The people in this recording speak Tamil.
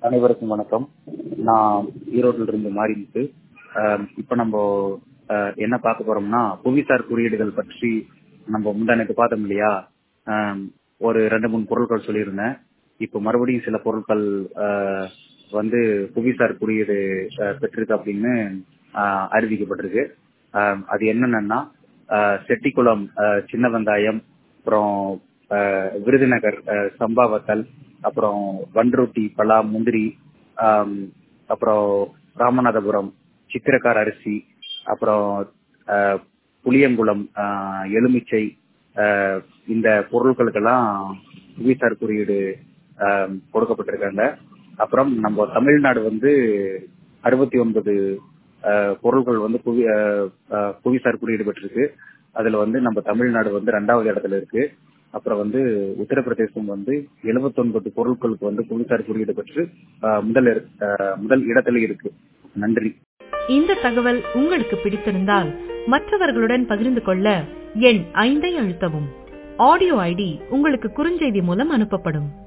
அனைவருக்கும் வணக்கம் நான் ஈரோட்டில் இருந்து மாறிட்டு இப்போ நம்ம அஹ், என்ன பார்க்க போறோம்னா புவிசார் குறியீடுகள் பற்றி நம்ம முந்தானத்து பார்த்தோம் இல்லையா அஹ், ஒரு ரெண்டு மூணு பொருட்கள் சொல்லியிருந்தேன் இப்போ மறுபடியும் சில பொருட்கள் அஹ், வந்து புவிசார் குறியீடு அஹ், பெற்றிருக்கு அப்படின்னு அஹ், அறிவிக்கப்பட்டிருக்கு அஹ், அது என்னென்னா அஹ், செட்டிக்குளம் அஹ், சின்ன வெங்காயம் அப்புறம் அஹ், விருதுநகர் அஹ், சம்பா வத்தல் அப்புறம் வன்ரொட்டி பலா முந்திரி ஆம், அப்புறம் ராமநாதபுரம் சித்திரக்கார அரிசி அப்புறம் அஹ், புளியங்குளம் அஹ், எலுமிச்சை அஹ், இந்த பொருட்களுக்கெல்லாம் புவிசார் குறியீடு அஹ், கொடுக்கப்பட்டிருக்காங்க அப்புறம் நம்ம தமிழ்நாடு வந்து அறுபத்தி ஒன்பது பொருட்கள் வந்து புவி அஹ், அஹ், புவிசார் குறியீடு பெற்றிருக்கு அதுல வந்து நம்ம தமிழ்நாடு வந்து ரெண்டாவது இடத்துல இருக்கு அப்புறம் வந்து உத்தரப்பிரதேசம் வந்து 79 பொருட்களுக்கு வந்து புவிசார் குறியீடு பெற்று அஹ், முதல் இட- அஹ், முதல் இடத்துல இருக்கு நன்றி இந்த தகவல் உங்களுக்கு பிடித்திருந்தால் மற்றவர்களுடன் பகிர்ந்து கொள்ள எண் ஐந்தை அழுத்தவும் ஆடியோ ஐடி உங்களுக்கு குறுஞ்செய்தி மூலம் அனுப்பப்படும்